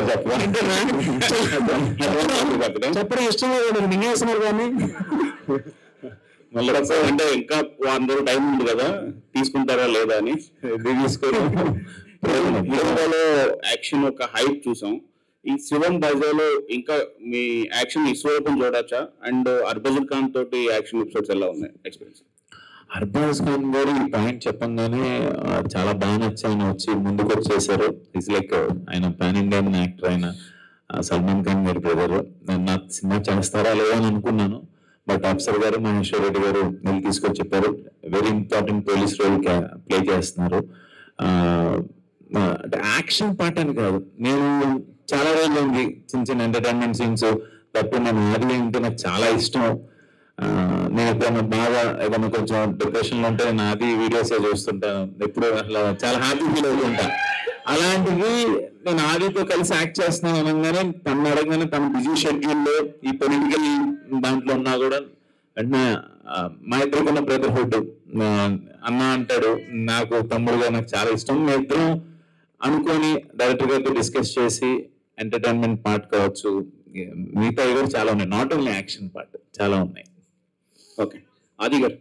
చెప్పండి చెప్పడం ఇష్టం లేదు మింగేస్తున్నారు కానీ మళ్ళీ ఒకసారి అంటే ఇంకా వారం రోజులు టైం ఉంది కదా తీసుకుంటారా లేదా అని తీసుకోవడం హీరోలో యాక్షన్ ఒక హైప్ చూసాం ఈ శివం బజాలో ఇంకా మీ యాక్షన్ విశ్వరూపం చూడొచ్చా అండ్ అర్బజల్ ఖాన్ తోటి యాక్షన్ ఎపిసోడ్స్ ఎలా ఉన్నాయి ఎక్స్పీరియన్స్ అర్బాజ్ ఖాన్ గారు ఈ పాయింట్ చెప్పంగానే ఆ, చాలా బాగా నచ్చి ఆయన వచ్చి ముందుకు వచ్చేసారు ఇస్ లైక్ ఆయన పాన్ ఇండియన్ యాక్టర్ ఆయన ఆ, సల్మాన్ ఖాన్ గారి బ్రదర్ నా సినిమా చేస్తారా లేదా అని అనుకున్నాను బట్ అఫ్సర్ గారు మహేశ్వర్ రెడ్డి గారు వెళ్ళి తీసుకొచ్చి చెప్పారు very important police role play చేస్తున్నారు ఆ, ఆ, అంటే యాక్షన్ పార్ట్ అని కాదు నేను చాలా రోజులు ఉంది చిన్న చిన్న ఎంటర్టైన్మెంట్ సీన్స్ తప్ప నేను ఆది అంటే నాకు చాలా ఇష్టం ఆ, నేను ఎప్పుడైనా బాగా ఏదైనా కొంచెం డిప్రెషన్ లో ఉంటే నేను అది వీడియోస్ చూస్తుంటాను ఎప్పుడు అసలు చాలా హ్యాపీ ఫీల్ అవుతుంటా అలాంటివి నేను ఆదితో కలిసి యాక్ట్ చేస్తున్నాను అనగానే తను అడగగానే తన బిజీ షెడ్యూల్ లో ఈ పొలిటికల్ దాంట్లో ఉన్నా కూడా వెంటనే ఆ, మా ఇద్దరికున్న బ్రదర్హుడ్ అన్న అంటాడు నాకు తమ్ముడుగా నాకు చాలా ఇష్టం మేము ఇద్దరం అనుకొని డైరెక్టర్ గారితో డిస్కస్ చేసి ఎంటర్టైన్మెంట్ పార్ట్ కావచ్చు మిగతా కూడా చాలా ఉన్నాయి నాట్ ఓన్లీ యాక్షన్ పార్ట్ చాలా ఉన్నాయి ఓకే ఆది గారు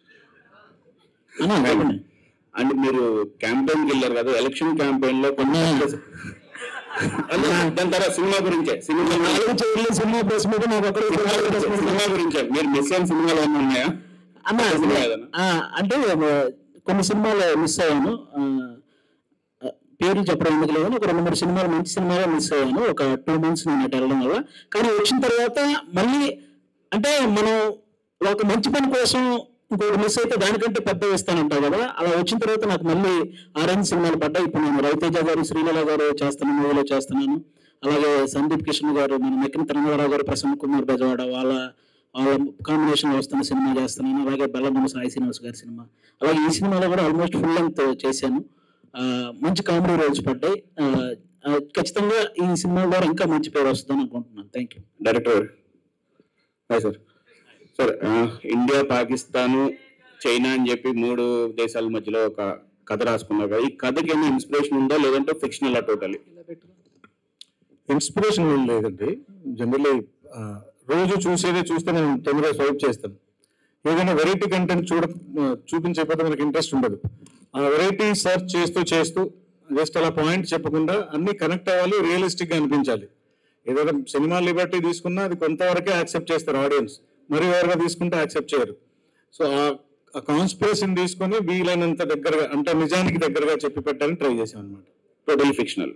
అండ్ మీరు క్యాంపెయిన్ కి వెళ్ళారు కదా ఎలక్షన్ క్యాంపెయిన్ లో కొన్ని అన్నా, దాని తర్వాత సినిమా గురించే సినిమా సినిమా ప్రెస్ మీట్ నాకు ఒకరు సినిమా గురించే మీరు మిస్ అయిన సినిమాలు ఏమైనా ఉన్నాయా అన్న సినిమా ఏదైనా? ఆ, అంటే ఆ, కొన్ని సినిమాలు మిస్ అయ్యాను ఆ, ఆ, పేర్లు చెప్పడం ఎందుకు లేదు ఒక రెండు మూడు సినిమాలు మంచి సినిమాలు మిస్ అయ్యాను ఒక టూ మంత్స్ నేను అటు వెళ్ళడం వల్ల కానీ వచ్చిన తర్వాత మళ్ళీ అంటే మనం ఒక మంచి పని కోసం ఇంకోటి మిస్ అయితే దానికంటే పెద్ద ఇస్తానంటావు కదా అలా వచ్చిన తర్వాత నాకు మళ్ళీ ఆరెంజ్ సినిమాలు పడ్డాయి ఇప్పుడు నేను రవితేజ గారు శ్రీలీల గారు చేస్తున్న మూవీలో చేస్తున్నాను అలాగే సందీప్ కిషన్ గారు మన మెక్కిన తిరుమలరావు గారు ప్రసన్న కుమార్ బెజవాడ వాళ్ళ వాళ్ళ కాంబినేషన్ వస్తున్న సినిమా చేస్తున్నాను అలాగే బెల్లమూన సాయి శ్రీనివాస్ గారి సినిమా అలాగే ఈ సినిమాలో కూడా ఆల్మోస్ట్ ఫుల్ లెంత్ చేశాను ఆ, మంచి కామెడీ రోల్స్ పడ్డాయి ఆ, ఆ, ఖచ్చితంగా ఈ సినిమా ద్వారా ఇంకా మంచి పేరు వస్తుందని అనుకుంటున్నాను thank you director hi sir sir ఆ, ఇండియా పాకిస్తాన్ చైనా అని చెప్పి మూడు దేశాల మధ్యలో ఒక కథ రాసుకున్నారు కదా ఈ కథకి ఏమైనా ఇన్స్పిరేషన్ ఉందా లేదంటే ఫిక్షనల్ టోటలీ ఇన్స్పిరేషన్ ఏం లేదండి జనరల్లీ రోజు చూసేదే చూస్తే నేను తొందరగా స్వైప్ చేస్తాను ఏదైనా వెరైటీ కంటెంట్ చూడ ఆ, చూపించకపోతే మనకి ఇంట్రెస్ట్ ఉండదు ఆ వెరైటీ సెర్చ్ చేస్తూ చేస్తూ జస్ట్ అలా పాయింట్ చెప్పకుండా అన్ని కనెక్ట్ అవ్వాలి రియలిస్టిక్ గా అనిపించాలి ఏదైనా సినిమా లిబర్టీ తీసుకున్నా అది కొంతవరకే యాక్సెప్ట్ చేస్తారు ఆడియన్స్ మరి ఎవరుగా తీసుకుంటే యాక్సెప్ట్ చేయరు సో ఆ కాన్స్పిరసీని తీసుకొని వీలైనంత దగ్గరగా అంటే నిజానికి దగ్గరగా చెప్పి పెట్టాలని ట్రై చేశాం అనమాట టోటల్ ఫిక్షనల్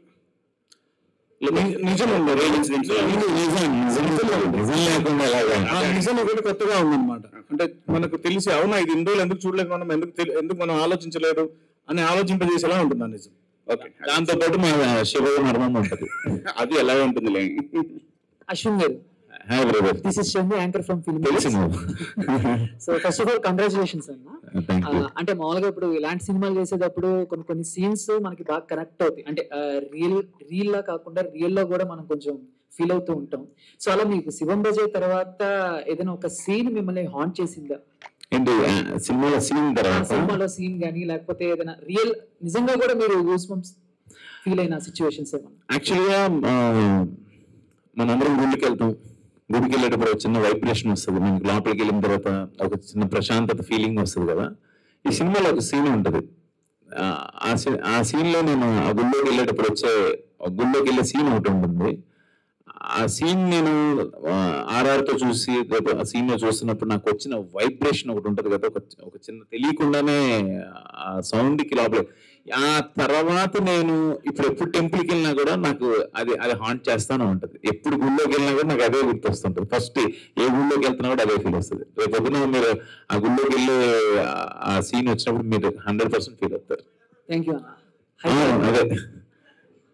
నిజం ఉండదు రియల్ ఇన్సిడెంట్స్ నిజం లేకుండా ఎలాగా ఆ నిజం ఒకటి కొత్తగా ఉందన్నమాట అంటే మనకు తెలిసి అవునా ఇది ఇన్ని రోజులు ఎందుకు చూడలేదు మనం ఎందుకు తెలి- ఎందుకు మనం ఆలోచించలేదు అని ఆలోచింపజేసేలా ఉంటుంది ఆ నిజం ఓకే దాంతో పాటు మా శివ మర్మం ఉంటది అది ఎలా ఉంటుంది అశ్విన్ గారు hi brother this is Chandu anchor from film తెలుసు నువ్వు so first of all congratulations అన్న థ్యాంక్ యూ ఆ, అంటే మామూలుగా ఇప్పుడు ఇలాంటి సినిమాలు చేసేటప్పుడు కొన్ని కొన్ని సీన్స్ మనకి బాగా కనెక్ట్ అవుతాయి అంటే రియల్ రియల్ లా కాకుండా రియల్ లో కూడా మనం కొంచెం ఫీల్ అవుతూ ఉంటాం సో అలా మీకు శివం బజే తర్వాత ఏదైనా ఒక సీన్ మిమ్మల్ని హాంట్ చేసిందా ఏంటి ఆ, సినిమాలో సీన్ ఆ తర్వాత సినిమాలో సీన్ కానీ లేకపోతే ఏదైనా రియల్ నిజంగా కూడా మీరు గూస్ బంప్స్ ఫీల్ అయిన సిచ్యువేషన్స్ ఏమన్నా యాక్చువల్గా మనందరం గుడికి వెళ్తాం గుడికి వెళ్ళేటప్పుడు ఒక చిన్న వైబ్రేషన్ వస్తుంది మనకి లోపలికి వెళ్ళిన తర్వాత ఒక చిన్న ప్రశాంతత ఫీలింగ్ వస్తుంది కదా ఈ సినిమాలో ఒక సీన్ ఉంటుంది ఆ, ఆ సీ- ఆ సీన్ లో నేను ఆ గుళ్ళోకి వెళ్ళేటప్పుడు వచ్చే ఆ గుళ్ళోకి వెళ్ళే సీన్ ఒకటి ఉంటుంది ఆ సీన్ నేను ఆర్ఆర్ తో చూసి రేపు ఆ సీన్ లో చూస్తున్నప్పుడు నాకు వచ్చిన వైబ్రేషన్ ఒకటి ఉంటుంది కదా ఒక ఒక చిన్న తెలియకుండానే ఆ సౌండ్ కి లోపల ఆ తర్వాత నేను ఇప్పుడు ఎప్పుడు టెంపుల్కి వెళ్ళినా కూడా నాకు అది అది హాంట్ చేస్తానే ఉంటది ఎప్పుడు గుళ్ళోకి వెళ్ళినా కూడా నాకు అదే గుర్తొస్తుంటది ఫస్ట్ ఏ గుళ్ళోకి వెళ్తున్నా కూడా అదే ఫీల్ వస్తుంది రేపు పొద్దున మీరు ఆ గుళ్ళోకి వెళ్ళి ఆ- ఆ సీన్ వచ్చినప్పుడు మీరు హండ్రెడ్ పర్సెంట్ ఫీల్ అవుతారు థ్యాంక్ యూ అన్న ఆ, అదే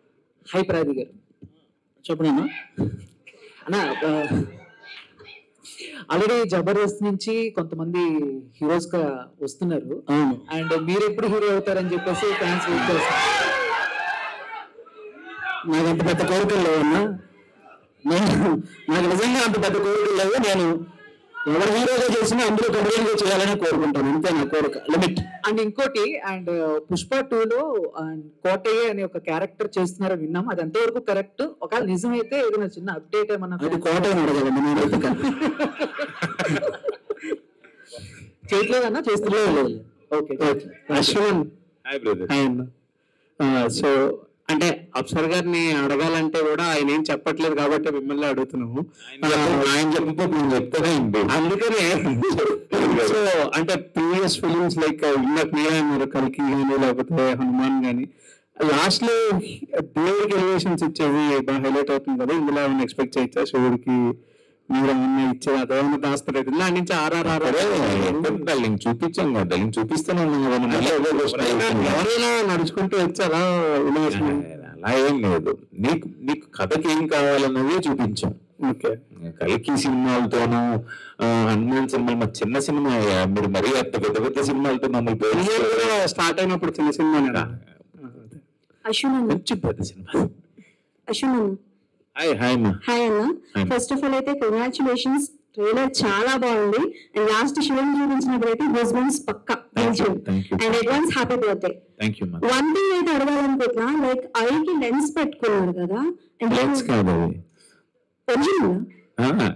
హై ప్రాది గారు చెప్పండి అన్న ఆ, ఆల్రెడీ జబర్దస్త్ నుంచి కొంతమంది హీరోస్ గా వస్తున్నారు అవును అండ్ మీరు ఎప్పుడు హీరో అవుతారని చెప్పేసి ఫ్యాన్స్ వెయిట్ చేస్తారు నాకు అంత పెద్ద కోరికలు లేవన్నా నేను నాకు నిజంగా అంత పెద్ద కోరికలు లేవు నేను ఎవరు హీరోగా చేసినా అందులో కమర్షియల్గా చేయాలని కోరుకుంటాను అంతే నా కోరిక లిమిట్ అండ్ ఇంకోటి అండ్ పుష్ప టూ లో అండ్ కోటయ్య అనే ఒక క్యారెక్టర్ చేస్తున్నారని విన్నాం అది ఎంతవరకు కరెక్ట్ ఒకవేళ నిజమైతే ఏదైనా చిన్న అప్డేట్ ఏమన్నా అది కోటని అడగలండి నేను చేయట్లేదన్నా చేస్తున్నారు okay Ashwin hi brother hi అన్న సో అంటే అప్సర్ గారిని అడగాలంటే కూడా ఆయన ఏం చెప్పట్లేదు కాబట్టి మిమ్మల్ని అడుగుతున్నాము ఆయన చెప్పకపోతే నేను చెప్తానే ఏంటి అందుకనే సో అంటే ప్రీవియస్ ఫిలిమ్స్ లైక్ ఇందాక మీరే అన్నారు కల్కి కానీ లేకపోతే హనుమాన్ కానీ లాస్ట్ లో దేవుడికి ఎలివేషన్స్ ఇచ్చేది బాగా హైలైట్ అవుతుంది కదా ఇందులో ఏమైనా ఎక్స్పెక్ట్ చేయొచ్చా శివుడికి మీరు ఏమన్నా ఇచ్చేది అదేమన్నా దాస్తారు ఇలా నుంచి ఆర్ఆర్ఆర్ డార్లింగ్ చూపించాం కదా డార్లింగ్ చూపిస్తూనే ఉన్నాం కదా మళ్ళీ అదే question అవుతుంది. ఎవరైనా నడుచుకుంటూ వచ్చి అలా ఎలివేషన్ అలా ఏం లేదు నీకు నీకు కథకి ఏం కావాలన్నది చూపించాం ఓకే కల్కి సినిమాలతోనూ ఆ, హనుమాన్ సినిమా మా చిన్న సినిమా అయ్యా. మీరు మరీ అంత పెద్ద పెద్ద సినిమాలతో మమ్మల్ని పేరు స్టార్ట్ అయినప్పుడు చిన్న సినిమా అశ్విన్ అన్న కొంచెం పెద్ద సినిమా అశ్విన్ అన్న హాయ్ హాయ్ మా హాయ్ అన్న Hi. ఫస్ట్ ఆఫ్ ఆల్ అయితే కంగ్రాచులేషన్స్ ట్రైలర్ చాలా బాగుంది అండ్ లాస్ట్ శివన్ చూపించినప్పుడు అయితే హస్బెండ్స్ పక్క thank you thank you and advance happy birthday thank you మా వన్ థింగ్ అయితే అడగాలనుకుంటున్నా లైక్ ఐకి లెన్స్ పెట్టుకున్నారు కదా అండ్ థ్యాంక్స్ కాదు అది ఒరిజినల్ ఆ,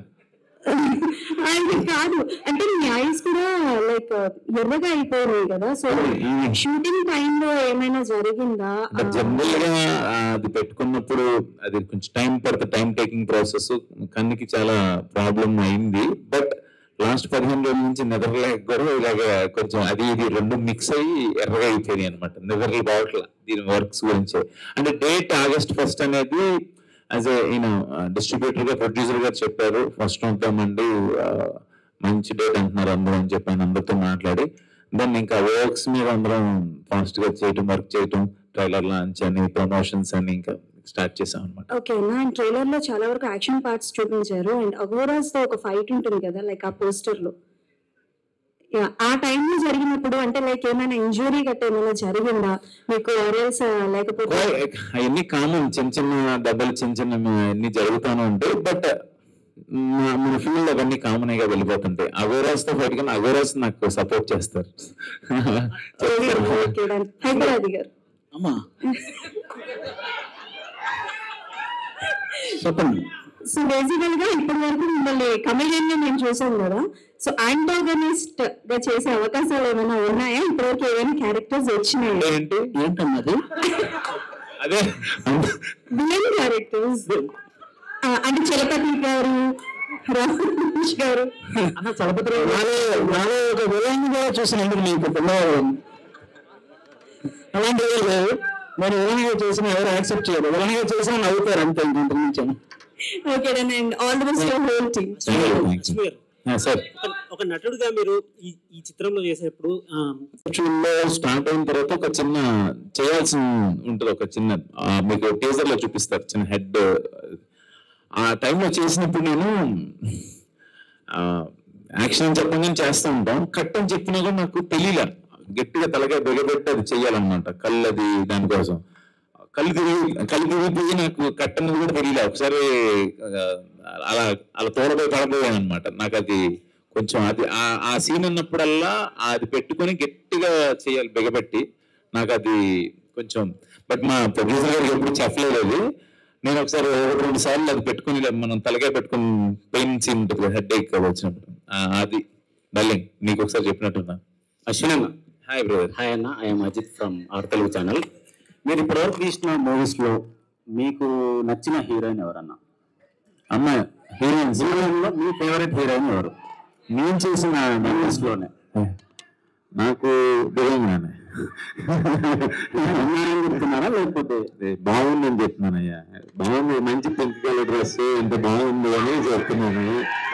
అది కాదు అంటే మీ ఐస్ కూడా లైక్ ఎర్రగా అయిపోయినాయి కదా సో షూటింగ్ టైంలో ఏమైనా జరిగిందా బట్ జనరల్ గా ఆ, అది పెట్టుకున్నప్పుడు అది కొంచెం టైం పడుతుంది టైం టేకింగ్ ప్రాసెస్ కన్నుకి చాలా ప్రాబ్లం అయింది బట్ లాస్ట్ పదిహేను రోజుల నుంచి నిద్రలేక కూడా ఇలాగ కొంచెం అది ఇది రెండు మిక్స్ అయ్యి ఎర్రగా అయిపోయినాయి అనమాట నిద్రలు బావట్ల దీని వర్క్స్ గురించి అంటే డేట్ ఆగస్ట్ ఫస్ట్ అనేది యాజ్ ఈయన డిస్ట్రిబ్యూటర్ గా ప్రొడ్యూసర్ గారు చెప్పారు ఫస్ట్ ఉంటామండి ఆ, మంచి డేట్ అంటున్నారు అందరూ అని చెప్పి ఆయన అందరితో మాట్లాడి దెన్ ఇంకా వర్క్స్ మీద అందరం ఫాస్ట్ గా చేయటం వర్క్ చేయటం ట్రైలర్ లాంచ్ అని ప్రమోషన్స్ అని ఇంకా స్టార్ట్ చేసాం అనమాట ఓకే నా ట్రైలర్ లో చాలా వరకు యాక్షన్ పార్ట్స్ చూపించారు అండ్ అగోరాస్ తో ఒక ఫైట్ ఉంటుంది కదా లైక్ ఆ పోస్టర్ లో Yeah, ఆ టైంలో జరిగినప్పుడు అంటే లైక్ ఏమైనా ఇంజురీ గట్ట ఏమైనా జరిగిందా మీకు ఆర్ఎల్స్ లేకపోతే అవన్నీ కామన్ చిన్న చిన్న దెబ్బలు చిన్న చిన్న అన్ని జరుగుతూనే ఉంటాయి బట్ మన ఫీల్డ్ అవన్నీ కామన్ గా వెళ్ళిపోతుంటాయి అగోరాస్ తో ఫైట్ కానీ అగోరాస్ నాకు సపోర్ట్ చేస్తారు హైదరాబాద్ గారు అమ్మా చెప్పండి సో బేసికల్ గా ఇప్పటి వరకు మిమ్మల్ని కమెడియన్ గా మేము చూసాం కదా సో యాంటాగనిస్ట్ గా చేసే అవకాశాలు ఏమైనా ఉన్నాయా ఇప్పటివరకు ఏమైనా క్యారెక్టర్స్ వచ్చినాయా ఏంటి ఏంటన్నది అదే విలన్ క్యారెక్టర్స్ అంటే చలపతి గారు రామకృష్ణ గారు అన్న చలపతి నాలో నాలో ఒక విలన్ కూడా చూసినందుకు మీకు ధన్యవాదాలు అలాంటి ఏం లేదు నేను విలన్ గా చేసిన ఎవరు యాక్సెప్ట్ చేయరు విలన్ గా చేసినా నవ్వుతారు అంతే ఇంకొంత నుంచి okay and all the best your whole team sir ఒక నటుడుగా మీరు ఈ ఈ చిత్రంలో చేసేప్పుడు ఆ, లో స్టార్ట్ అయిన తర్వాత ఒక చిన్న చేయాల్సి ఉంటుంది ఒక చిన్న ఆ, మీకు టీజర్ లో చూపిస్తారు చిన్న హెడ్ ఆ టైంలో చేసినప్పుడు నేను యాక్షన్ అని చెప్పగానే చేస్తూ ఉంటాం కట్ అని చెప్పినా కూడా నాకు తెలియలే గట్టిగా తలగా బిగబెట్టి అది చెయ్యాలన్నమాట కళ్ళు అది దానికోసం కళ్ళు తిరిగి కళ్ళు తిరిగిపోయి నాకు కట్ అనేది కూడా తెలియలే ఒకసారి ఆ, అలా అలా తోడపోయి పడబోయాను అనమాట నాకు అది కొంచెం అది ఆ- ఆ సీన్ అన్నప్పుడల్లా అది పెట్టుకొని గట్టిగా చేయాలి బిగబెట్టి నాకు అది కొంచెం బట్ మా ప్రొడ్యూసర్ గారికి ఎప్పుడు చెప్పలేదు అది నేను ఒకసారి ఒకటి రెండు సార్లు అది పెట్టుకుని ఇలా మనం తలకాయ పెట్టుకుని పెయిన్ సీన్ ఉంటుంది హెడ్ ఏక్ వచ్చినప్పుడు ఆ, అది డల్లింగ్ నీకు ఒకసారి చెప్పినట్టున్నా అశ్విన్ అన్న హాయ్ బ్రదర్ హాయ్ అన్న I'm Ajith from R Telugu channel మీరు ఇప్పటివరకు తీసిన మూవీస్ లో మీకు నచ్చిన హీరోయిన్ ఎవరన్నా అమ్మ హీరోయిన్స్ హీరోయిన్ లో మీ ఫేవరెట్ హీరోయిన్ ఎవరు నేను చేసిన మూవీస్ లోనే నాకు దిగంగానే చెప్తున్నారా లేకపోతే బాగుందని చెప్తున్నానయ్యా బాగుంది మంచి పింక్ కలర్ డ్రెస్ ఎంత బాగుంది అని చెప్తున్నాను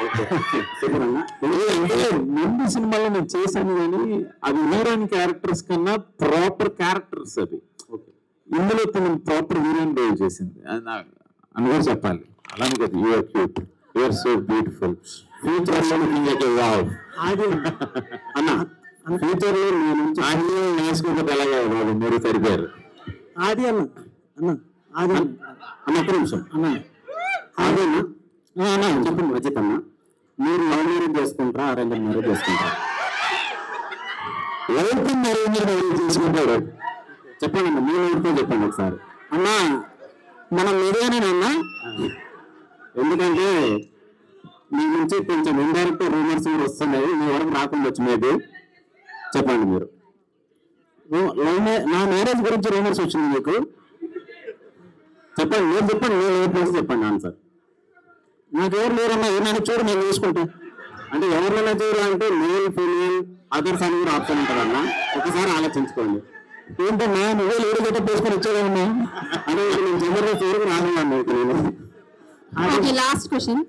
అంటే ముందు సినిమాలో నేను చేశాను కానీ అవి హీరోయిన్ క్యారెక్టర్స్ కన్నా ప్రాపర్ క్యారెక్టర్స్ అవి ఇందులో తను ప్రాపర్ హీరోయిన్ రోల్ చేసింది అది నా- అని కూడా చెప్పాలి అలానే కదా you're cute you're so beautiful future లో లుకింగ్ వావ్ అది అన్న ఫ్యూచర్ లో నేను అన్ని నేర్చుకుంటే ఎలాగే బాబు మీరు సరిపోయారు ఆది అన్న అన్న ఆది అన్న అన్న ఒక్క నిమిషం అన్న ఆది అన్న ఆ, అన్న చెప్పండి రజిత్ అన్న మీరు లవ్ మ్యారేజ్ చేసుకుంటారా అరేంజ్ మ్యారేజ్ చేసుకుంటారా ఎవరికి మ్యారేజ్ మ్యారేజ్ చేసుకుంటాడు చెప్పండి అన్న మీ ఎవరితో చెప్పండి ఒకసారి అన్న మనం మీడియానేనన్నా ఎందుకంటే మీ నుంచి కొంచెం ఇండైరెక్ట్ రూమర్స్ కూడా వస్తున్నాయి మీ వరకు రాకుండా మేబీ చెప్పండి మీరు లవ్ మ్యా- నా మ్యారేజ్ గురించి రూమర్స్ వచ్చింది మీకు చెప్పండి మీరు చెప్పండి నేను ఏ ప్లేస్ చెప్పండి ఆన్సర్ నాకు ఎవరు లేరన్నా నన్ను చూడు నేను చూసుకుంటా అంటే ఎవరినైనా చేయరు అంటే మేల్ ఫీమేల్ అదర్స్ అని కూడా ఆప్షన్ ఉంటుందన్న ఒకసారి ఆలోచించుకోండి ఏంటన్నా నువ్వే లేడీ గట్ట వేసుకొని వచ్చాడన్నా అదే ఇక నేను జబర్దస్త్ ఎవరికి రానున్నాను ఇక నేను ఓకే లాస్ట్ క్వశ్చన్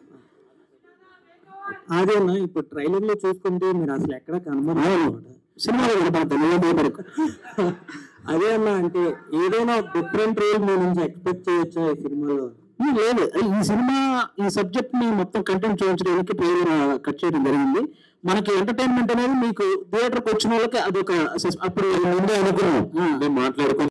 అదే అన్న ఇప్పుడు ట్రైలర్ లో చూసుకుంటే మీరు అసలు ఎక్కడ కనబడలేదు సినిమాలో కనపడతాను నువ్వే భయపడకు అదే అన్న అంటే ఏదైనా డిఫరెంట్ రోల్ మీ నుంచి ఎక్స్పెక్ట్ చేయొచ్చా ఈ సినిమాలో ఉమ్, లేదు ఈ సినిమా ఈ సబ్జెక్ట్ ని మొత్తం కంటెంట్ చూపించడానికి ట్రైలర్ కట్ చేయడం జరిగింది మనకి ఎంటర్టైన్మెంట్ అనేది మీకు థియేటర్కి వచ్చిన వాళ్ళకి అదొక సస్- అప్పుడు ముందే అనుకున్నాం నేను మాట్లాడుకో